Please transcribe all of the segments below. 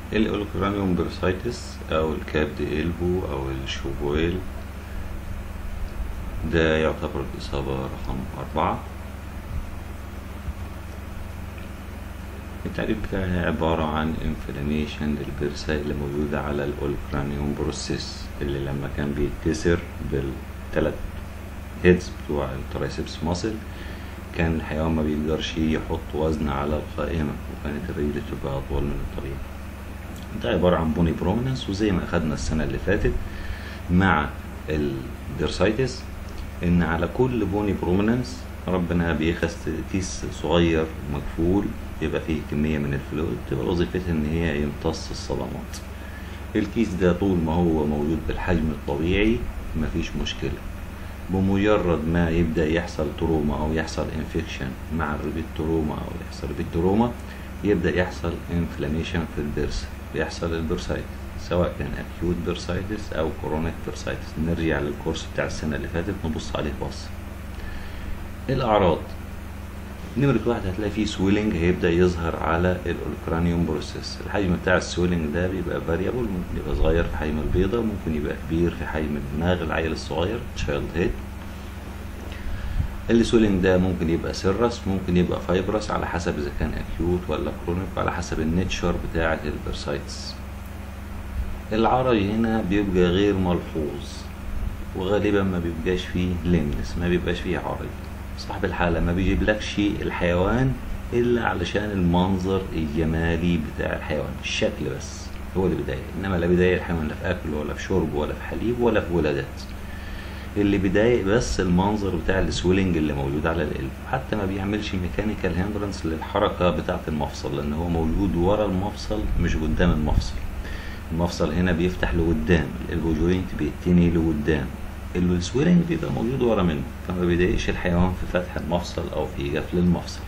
الأولوكرانيوم برسايتس أو الكابد إلبو أو الشوبويل ده يعتبر الإصابة رقم أربعة التعريف بتاعها عبارة عن انفلاميشن للبرسة اللي موجودة على الأولوكرانيوم بروسيس اللي لما كان بيتكسر بالتلات هيدز بتوع الترايسبس ماسل كان الحيوان ما بيقدرش يحط وزن على القائمة وكانت الرجل تبقى أطول من الطبيعي ده عبارة عن بوني بروميننس وزي ما أخدنا السنة اللي فاتت مع البيرسايتس إن على كل بوني بروميننس ربنا بيخس كيس صغير مكفول يبقى فيه كمية من الفلويد تبقى وظيفتها إن هي يمتص الصدمات الكيس ده طول ما هو موجود بالحجم الطبيعي مفيش مشكلة بمجرد ما يبدأ يحصل تروما أو يحصل انفكشن مع الريبيت تروما أو يحصل ريبيت تروما يبدأ يحصل انفلاميشن في البرس بيحصل البرسايتس سواء كان اكيوت بيرسايتس او كورونيك بيرسايتس نرجع للكورس بتاع السنة اللي فاتت نبص عليه بص الأعراض نمرة واحد هتلاقي فيه سويلنج هيبدأ يظهر على الأولكرانيوم بروسيس الحجم بتاع السويلنج ده بيبقى فاريبل ممكن يبقى صغير في حجم البيضة ممكن يبقى كبير في حجم دماغ العيل الصغير تشايلد هيد السويلنج ده ممكن يبقى سيرس ممكن يبقى فايبرس على حسب اذا كان اكيوت ولا كرونيك وعلى حسب النيتشر بتاعة البرسايتس العرج هنا بيبقى غير ملحوظ وغالبا ما بيبقاش فيه لمس ما بيبقاش فيه عرج صاحب الحالة ما بيجيبلكش الحيوان إلا علشان المنظر الجمالي بتاع الحيوان الشكل بس هو اللي بيضايق إنما لا بيضايق الحيوان لا في أكل ولا في شرب ولا في حليب ولا في ولادات اللي بيضايق بس المنظر بتاع السويلنج اللي موجود على القلب حتى ما بيعملش ميكانيكال هندرنس للحركة بتاعة المفصل لأن هو موجود ورا المفصل مش قدام المفصل المفصل هنا بيفتح لقدام الالبو جوينت بيتني لقدام السويلنج بيبقى موجود ورا منه فما بيضايقش الحيوان في فتح المفصل أو في قفل المفصل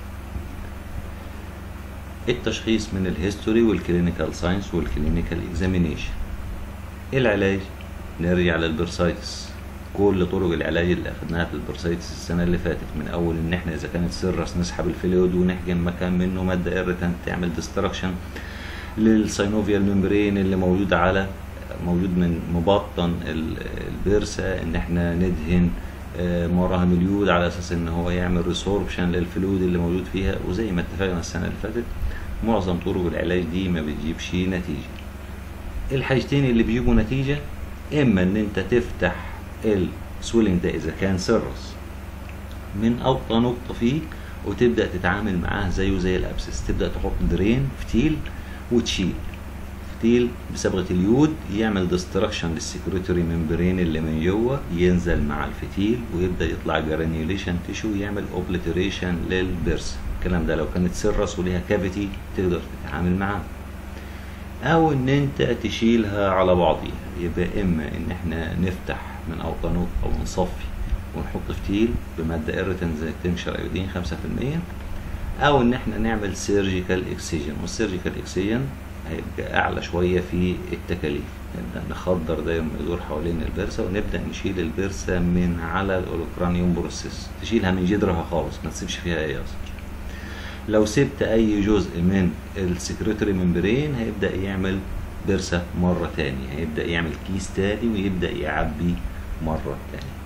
التشخيص من الهيستوري والكلينيكال ساينس والكلينيكال اكزامينيشن العلاج نرجع للبرسايتس كل طرق العلاج اللي اخدناها في البرسايتس السنه اللي فاتت من اول ان احنا اذا كانت سيرس نسحب الفلويد ونحجم مكان منه ماده ايريتانت تعمل ديستراكشن للساينوفيال ممبرين اللي موجود على موجود من مبطن البرسة ان احنا ندهن مراهم اليود على اساس ان هو يعمل ريسوربشن للفلويد اللي موجود فيها وزي ما اتفقنا السنه اللي فاتت معظم طرق العلاج دي ما بتجيبش نتيجه الحاجتين اللي بيجيبوا نتيجه اما ان انت تفتح السويلنج ده اذا كان سيرس من اوطى نقطه فيه وتبدا تتعامل معاه زيه زي الابسس تبدا تحط درين فتيل وتشيل فتيل بصبغه اليود يعمل ديستراكشن للسكريتوري ممبرين اللي من جوه ينزل مع الفتيل ويبدا يطلع جرانيوليشن تيشو يعمل اوبليتريشن للبرس الكلام ده لو كانت سيرس وليها كافيتي تقدر تتعامل معاه او ان انت تشيلها على بعضيها يبقى اما ان احنا نفتح من اوطى نقطه او نصفي ونحط فتيل بماده ايريتن زي تنشر ايودين 5% او ان احنا نعمل سيرجيكال اكسجن والسيرجيكال اكسجن هيبقى اعلى شويه في التكاليف نبدا نخدر دايما يدور حوالين البرسه ونبدا نشيل البرسه من على الاولوكرانيوم بروسيس تشيلها من جدرها خالص ما تسيبش فيها اي اثر لو سبت اي جزء من السكريتوري ممبرين هيبدا يعمل برسه مره تانية هيبدا يعمل كيس تاني ويبدا يعبي مره تانية